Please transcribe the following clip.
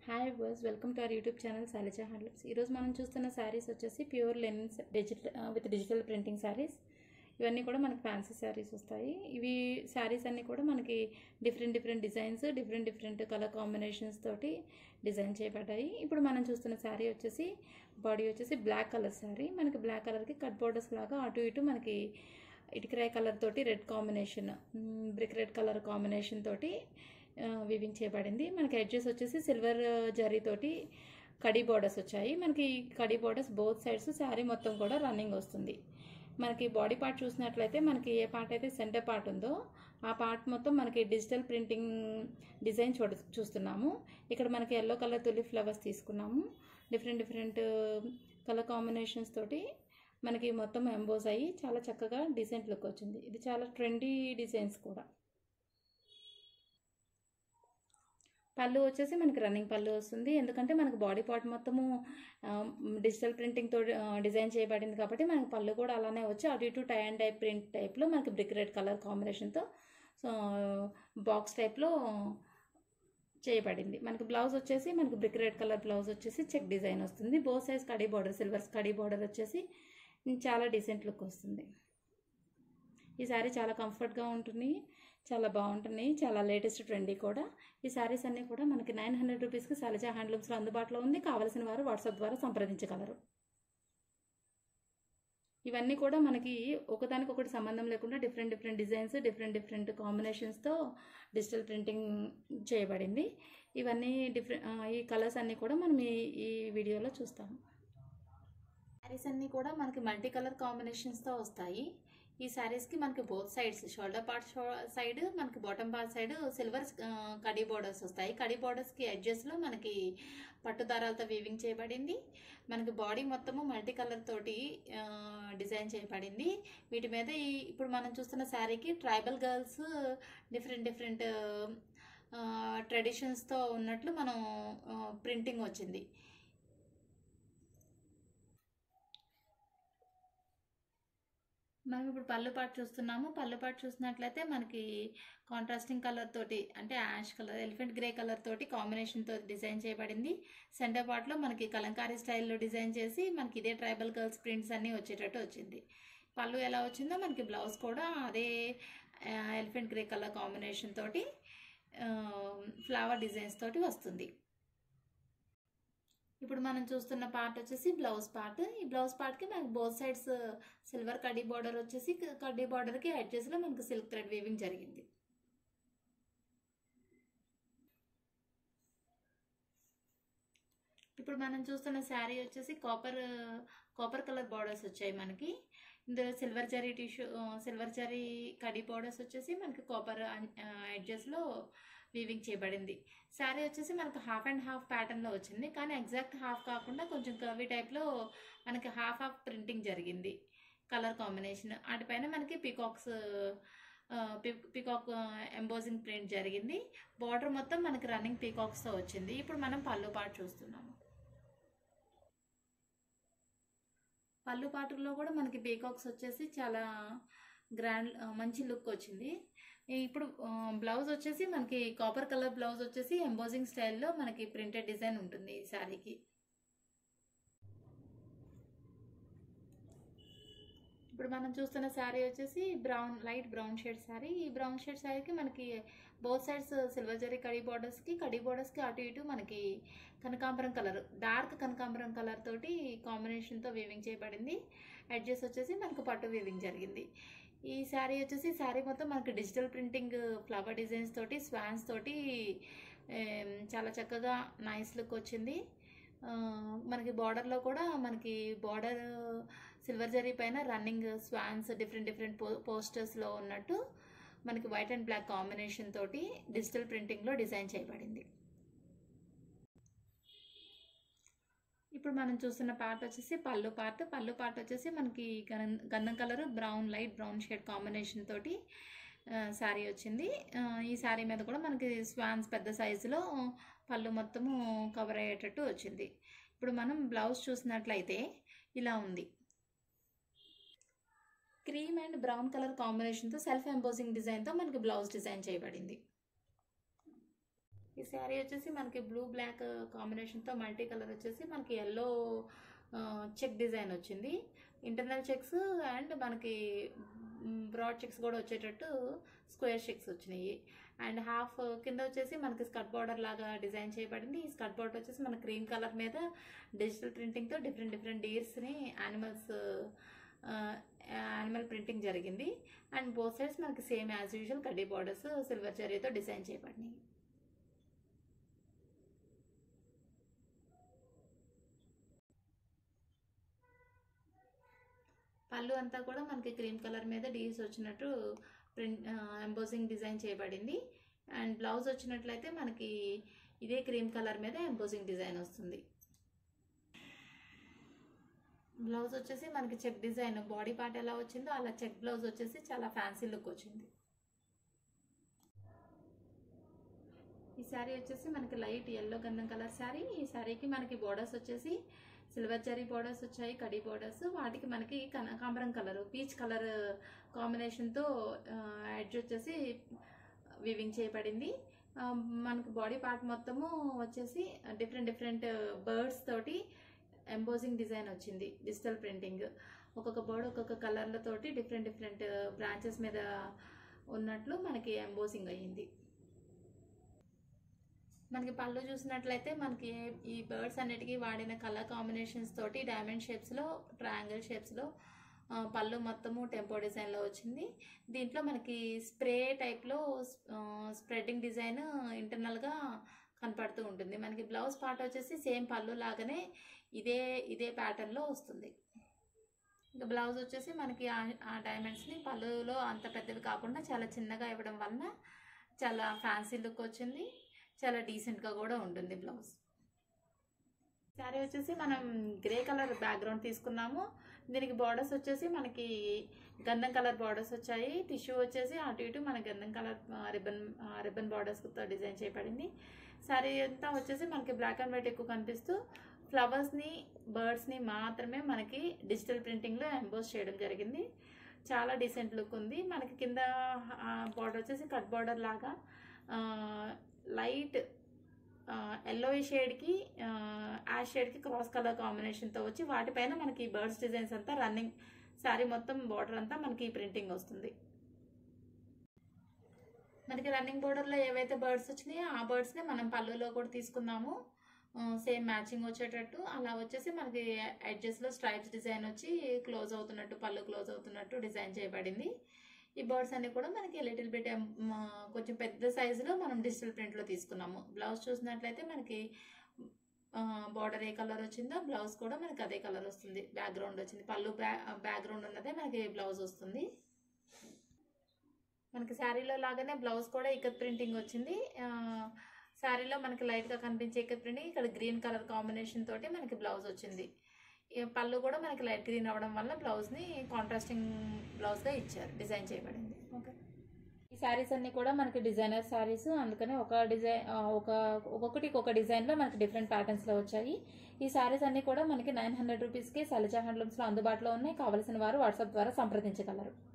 hi బస్ welcome to our YouTube channel Shailaja handlooms ఈరోజు మనం చూస్తున్న శారీస్ వచ్చేసి pure linens digital with digital printing saris ఇవన్నీ కూడా మనకి ఫ్యాన్సీ శారీస్ వస్తాయి ఇవి శారీస్ అన్నీ కూడా మనకి different different designs different different colour combinations తోటి డిజైన్ చేయబడ్డాయి ఇప్పుడు మనం చూస్తున్న శారీ వచ్చేసి బాడీ వచ్చేసి బ్లాక్ కలర్ శారీ మనకి బ్లాక్ కలర్కి కట్ బోర్డర్స్ లాగా అటు ఇటు మనకి ఇటుకరాయ్ కలర్ తోటి red combination brick red colour combination తోటి వివింగ్ చేయబడింది మనకి ఎడ్జెస్ వచ్చేసి సిల్వర్ జరీ తోటి కడీ బోర్డర్స్ వచ్చాయి మనకి కడీ బోర్డర్స్ బోత్ సైడ్స్ శారీ మొత్తం కూడా రన్నింగ్ వస్తుంది మనకి బాడీ పార్ట్ చూసినట్లయితే మనకి ఏ పార్ట్ అయితే సెంటర్ పార్ట్ ఉందో ఆ పార్ట్ మొత్తం మనకి డిజిటల్ ప్రింటింగ్ డిజైన్ చూడ చూస్తున్నాము ఇక్కడ మనకి ఎల్లో కలర్ తులి ఫ్లవర్స్ తీసుకున్నాము డిఫరెంట్ డిఫరెంట్ కలర్ కాంబినేషన్స్ తోటి మనకి మొత్తం ఎంబోజ్ అయ్యి చాలా చక్కగా డీసెంట్ లుక్ వచ్చింది ఇది చాలా ట్రెండీ డిజైన్స్ కూడా పళ్ళు వచ్చేసి మనకి రన్నింగ్ పళ్ళు వస్తుంది ఎందుకంటే మనకి బాడీ పార్ట్ మొత్తము డిజిటల్ ప్రింటింగ్తో డిజైన్ చేయబడింది కాబట్టి మనకి పళ్ళు కూడా అలానే వచ్చి అటు ఇటు టై అండ్ టైప్ ప్రింట్ టైప్లో మనకి బ్రిక్ రెడ్ కలర్ కాంబినేషన్తో సో బాక్స్ టైప్లో చేయబడింది మనకి బ్లౌజ్ వచ్చేసి మనకి బ్రిక్ రెడ్ కలర్ బ్లౌజ్ వచ్చేసి చెక్ డిజైన్ వస్తుంది బో సైజ్ కడీ బార్డర్ సిల్వర్ కడీ బార్డర్ వచ్చేసి చాలా డీసెంట్ లుక్ వస్తుంది ఈ శారీ చాలా కంఫర్ట్గా ఉంటుంది చాలా బాగుంటుంది చాలా లేటెస్ట్ ట్రెండీ కూడా ఈ శారీస్ అన్నీ కూడా మనకి నైన్ హండ్రెడ్ రూపీస్కి శైలజ హ్యాండ్లూమ్స్లో అందుబాటులో ఉంది కావలసిన వారు వాట్సాప్ ద్వారా సంప్రదించగలరు ఇవన్నీ కూడా మనకి ఒకదానికొకటి సంబంధం లేకుండా different different designs different different కాంబినేషన్స్తో డిజిటల్ ప్రింటింగ్ చేయబడింది ఇవన్నీ డిఫరెంట్ ఈ కలర్స్ అన్నీ కూడా మనం ఈ ఈ వీడియోలో చూస్తాము శారీస్ అన్నీ కూడా మనకి మల్టీ కలర్ కాంబినేషన్స్తో వస్తాయి ఈ శారీస్కి మనకి both sides shoulder part side మనకి బాటమ్ పార్ట్ సైడ్ సిల్వర్ కడీ బోర్డర్స్ వస్తాయి కడీ బోర్డర్స్కి ఎడ్జెస్లో మనకి పట్టు దారాలతో వీవింగ్ చేయబడింది మనకి బాడీ మొత్తము మల్టీ కలర్ తోటి డిజైన్ చేయబడింది వీటి మీద ఈ ఇప్పుడు మనం చూస్తున్న శారీకి ట్రైబల్ గర్ల్స్ డిఫరెంట్ డిఫరెంట్ ట్రెడిషన్స్తో ఉన్నట్లు మనం ప్రింటింగ్ వచ్చింది మనం ఇప్పుడు పళ్ళు పాటు చూస్తున్నాము పళ్ళు పాటు చూసినట్లయితే మనకి కాంట్రాస్టింగ్ కలర్ తోటి అంటే ash colour elephant grey colour తోటి కాంబినేషన్తో డిజైన్ చేయబడింది సెంటర్ పార్ట్లో మనకి కలంకారీ స్టైల్లో డిజైన్ చేసి మనకి ఇదే ట్రైబల్ గర్ల్స్ ప్రింట్స్ అన్నీ వచ్చేటట్టు వచ్చింది పళ్ళు ఎలా వచ్చిందో మనకి బ్లౌజ్ కూడా అదే ఎలిఫెంట్ గ్రే కలర్ కాంబినేషన్ తోటి ఫ్లవర్ డిజైన్స్ తోటి వస్తుంది ఇప్పుడు మనం చూస్తున్న పార్ట్ వచ్చేసి బ్లౌజ్ పార్ట్ ఈ బ్లౌజ్ పార్ట్కి మనకి బోత్ సైడ్స్ సిల్వర్ కడ్డీ బార్డర్ వచ్చేసి కడ్డీ బార్డర్కి అడ్జస్ట్లో మనకి సిల్క్ థ్రెడ్ వీవింగ్ జరిగింది ఇప్పుడు మనం చూస్తున్న శారీ వచ్చేసి కాపర్ కాపర్ కలర్ బార్డర్స్ వచ్చాయి మనకి ఇందులో silver zari tissue silver zari కడీ బార్డర్స్ వచ్చేసి మనకి కాపర్ ఎడ్జెస్లో వీవింగ్ చేయబడింది శారీ వచ్చేసి మనకు హాఫ్ అండ్ హాఫ్ ప్యాటర్న్లో వచ్చింది కానీ ఎగ్జాక్ట్ హాఫ్ కాకుండా కొంచెం కర్వీ టైప్లో మనకి హాఫ్ హాఫ్ ప్రింటింగ్ జరిగింది కలర్ కాంబినేషన్ వాటిపైన మనకి పీకాక్స్ పీకాక్ ఎంబోజింగ్ ప్రింట్ జరిగింది బార్డర్ మొత్తం మనకి రన్నింగ్ పీకాక్స్తో వచ్చింది ఇప్పుడు మనం పళ్ళు పాటు చూస్తున్నాము పళ్ళు పాటులో కూడా మనకి పీకాక్స్ వచ్చేసి చాలా గ్రాండ్ మంచి లుక్ వచ్చింది ఇప్పుడు బ్లౌజ్ వచ్చేసి మనకి కాపర్ కలర్ బ్లౌజ్ వచ్చేసి ఎంబోజింగ్ స్టైల్లో మనకి ప్రింటెడ్ డిజైన్ ఉంటుంది ఈ శారీకి ఇప్పుడు మనం చూస్తున్న శారీ వచ్చేసి brown light brown shade sari ఈ బ్రౌన్ షేడ్ శారీకి మనకి బోత్ సైడ్స్ సిల్వర్ జరీ కడీ బార్డర్స్కి కడీ బార్డర్స్కి అటు ఇటు మనకి కనకాంబరం కలర్ డార్క్ కనకాంబరం కలర్ తోటి కాంబినేషన్తో వీవింగ్ చేయబడింది అడ్జస్ట్ వచ్చేసి మనకు పట్టు వీవింగ్ జరిగింది ఈ శారీ వచ్చేసి శారీ మొత్తం మనకి డిజిటల్ ప్రింటింగ్ ఫ్లవర్ డిజైన్స్ తోటి స్వాన్స్ తోటి చాలా చక్కగా నైస్ లుక్ వచ్చింది మనకి బార్డర్లో కూడా మనకి బార్డర్ సిల్వర్ జరీ పైన రన్నింగ్ స్వాన్స్ డిఫరెంట్ డిఫరెంట్ పో పోస్టర్స్లో ఉన్నట్టు మనకి వైట్ అండ్ బ్లాక్ కాంబినేషన్ తోటి డిజిటల్ ప్రింటింగ్లో డిజైన్ చేయబడింది ఇప్పుడు మనం చూస్తున్న పార్ట్ వచ్చేసి పళ్ళు పార్ట్ పళ్ళు పార్ట్ వచ్చేసి మనకి గంధం colour brown light brown shade combination తోటి శారీ వచ్చింది ఈ శారీ మీద కూడా మనకి స్వాన్స్ పెద్ద సైజులో పళ్ళు మొత్తము కవర్ అయ్యేటట్టు వచ్చింది ఇప్పుడు మనం బ్లౌజ్ చూసినట్లయితే ఇలా ఉంది క్రీమ్ అండ్ బ్రౌన్ కలర్ కాంబినేషన్తో సెల్ఫ్ ఎంబోజింగ్ డిజైన్తో మనకి బ్లౌజ్ డిజైన్ చేయబడింది ఈ శారీ వచ్చేసి మనకి బ్లూ బ్లాక్ కాంబినేషన్తో మల్టీ కలర్ వచ్చేసి మనకి ఎల్లో చెక్ డిజైన్ వచ్చింది ఇంటర్నల్ చెక్స్ అండ్ మనకి బ్రాడ్ చెక్స్ కూడా వచ్చేటట్టు స్క్వేర్ చెక్స్ వచ్చినాయి అండ్ హాఫ్ కింద వచ్చేసి మనకి స్కర్ట్ బార్డర్ లాగా డిజైన్ చేయబడింది ఈ స్కర్ట్ బార్డర్ వచ్చేసి మన క్రీమ్ కలర్ మీద డిజిటల్ ప్రింటింగ్తో డిఫరెంట్ డిఫరెంట్ డీర్స్ని యానిమల్స్ యానిమల్ ప్రింటింగ్ జరిగింది అండ్ బోత్ సైడ్స్ మనకి సేమ్ యాజ్ యూజువల్ కడ్డీ బార్డర్స్ సిల్వర్ జరీతో డిజైన్ చేయబడినాయి పళ్ళు అంతా కూడా మనకి క్రీమ్ కలర్ మీద డీస్ వచ్చినట్టు ప్రింట్ ఎంబోసింగ్ డిజైన్ చేయబడింది అండ్ బ్లౌజ్ వచ్చినట్లయితే మనకి ఇదే క్రీమ్ కలర్ మీద ఎంబోసింగ్ డిజైన్ వస్తుంది బ్లౌజ్ వచ్చేసి మనకి చెక్ డిజైన్ బాడీ పార్ట్ ఎలా వచ్చిందో అలా చెక్ బ్లౌజ్ వచ్చేసి చాలా ఫ్యాన్సీ లుక్ వచ్చింది ఈ శారీ వచ్చేసి మనకి లైట్ ఎల్లో గంధం కలర్ శారీ ఈ శారీకి మనకి బోర్డర్స్ వచ్చేసి సిల్వర్ జరీ బోర్డర్స్ వచ్చాయి కడీ బోర్డర్స్ వాటికి మనకి కనకాంబరం కలర్ పీచ్ కలర్ కాంబినేషన్తో ఎడ్జ్ వచ్చేసి వివింగ్ చేయబడింది మనకి బాడీ పార్ట్ మొత్తము వచ్చేసి డిఫరెంట్ డిఫరెంట్ బర్డ్స్ తోటి ఎంబోజింగ్ డిజైన్ వచ్చింది డిజిటల్ ప్రింటింగ్ ఒక్కొక్క బర్డ్ ఒక్కొక్క కలర్లతోటి డిఫరెంట్ డిఫరెంట్ బ్రాంచెస్ మీద ఉన్నట్లు మనకి ఎంబోజింగ్ అయ్యింది మనకి పళ్ళు చూసినట్లయితే మనకి ఈ బర్డ్స్ అన్నిటికీ వాడిన కలర్ కాంబినేషన్స్ తోటి డైమండ్ షేప్స్లో ట్రయాంగిల్ షేప్స్లో పళ్ళు మొత్తము టెంపో డిజైన్లో వచ్చింది దీంట్లో మనకి స్ప్రే టైప్లో స్ప్రెడ్డింగ్ డిజైన్ ఇంటర్నల్గా కనపడుతూ ఉంటుంది మనకి బ్లౌజ్ పార్ట్ వచ్చేసి సేమ్ పళ్ళు లాగానే ఇదే ఇదే ప్యాటర్న్లో వస్తుంది ఇంకా బ్లౌజ్ వచ్చేసి మనకి ఆ డైమండ్స్ని పళ్ళులో అంత పెద్దవి కాకుండా చాలా చిన్నగా ఇవ్వడం వలన చాలా ఫ్యాన్సీ లుక్ వచ్చింది చాలా డీసెంట్గా కూడా ఉంటుంది బ్లౌజ్ శారీ వచ్చేసి మనం గ్రే కలర్ బ్యాక్గ్రౌండ్ తీసుకున్నాము దీనికి బార్డర్స్ వచ్చేసి మనకి గంధం కలర్ బార్డర్స్ వచ్చాయి టిష్యూ వచ్చేసి అటు ఇటు మన గంధం కలర్ రిబ్బన్ రిబ్బన్ బార్డర్స్తో డిజైన్ చేయబడింది శారీ అంతా వచ్చేసి మనకి బ్లాక్ అండ్ వైట్ ఎక్కువ కనిపిస్తూ ఫ్లవర్స్ని బర్డ్స్ని మాత్రమే మనకి డిజిటల్ ప్రింటింగ్లో ఎంబోస్ చేయడం జరిగింది చాలా డీసెంట్ లుక్ ఉంది మనకి కింద బార్డర్ వచ్చేసి కట్ బార్డర్ లాగా లైట్ ఎల్లో షేడ్కి యాష్ షేడ్కి క్రాస్ కలర్ కాంబినేషన్తో వచ్చి వాటిపైన మనకి బర్డ్స్ డిజైన్స్ అంతా రన్నింగ్ శారీ మొత్తం బార్డర్ అంతా మనకి ప్రింటింగ్ వస్తుంది మనకి రన్నింగ్ బోర్డర్లో ఏవైతే బర్డ్స్ వచ్చినాయో ఆ బర్డ్స్ని మనం పళ్ళులో కూడా తీసుకున్నాము సేమ్ మ్యాచింగ్ వచ్చేటట్టు అలా వచ్చేసి మనకి ఎడ్జెస్లో స్ట్రైప్స్ డిజైన్ వచ్చి క్లోజ్ అవుతున్నట్టు పళ్ళు క్లోజ్ అవుతున్నట్టు డిజైన్ చేయబడింది ఈ బర్డ్స్ అన్ని కూడా మనకి లిటిల్ బిట్ కొంచెం పెద్ద సైజులో మనం డిజిటల్ ప్రింట్లో తీసుకున్నాము బ్లౌజ్ చూసినట్లయితే మనకి బార్డర్ ఏ కలర్ వచ్చిందో బ్లౌజ్ కూడా మనకి అదే కలర్ వస్తుంది బ్యాక్గ్రౌండ్ వచ్చింది పళ్ళు బ్యాక్గ్రౌండ్ ఉన్నదే మనకి బ్లౌజ్ వస్తుంది మనకి శారీలో లాగానే బ్లౌజ్ కూడా ఇక్కత్ ప్రింటింగ్ వచ్చింది శారీలో మనకి లైట్గా కనిపించే ఇక్కత్ ప్రింటింగ్ ఇక్కడ గ్రీన్ కలర్ కాంబినేషన్ తోటి మనకి బ్లౌజ్ వచ్చింది పళ్ళు కూడా మనకి లైట్ గ్రీన్ అవ్వడం వల్ల బ్లౌజ్ని కాంట్రాస్టింగ్ బ్లౌజ్గా ఇచ్చారు డిజైన్ చేయబడింది ఓకే ఈ శారీస్ అన్ని కూడా మనకి డిజైనర్ శారీస్ అందుకని ఒక డిజైన్ ఒక ఒక్కొక్కటి ఒక డిజైన్లో మనకి డిఫరెంట్ ప్యాటర్న్స్లో వచ్చాయి ఈ శారీస్ అన్ని కూడా మనకి నైన్ హండ్రెడ్ రూపీస్కి శైలజ హ్యాండ్లూమ్స్లో అందుబాటులో ఉన్నాయి కావలసిన వారు వాట్సాప్ ద్వారా సంప్రదించగలరు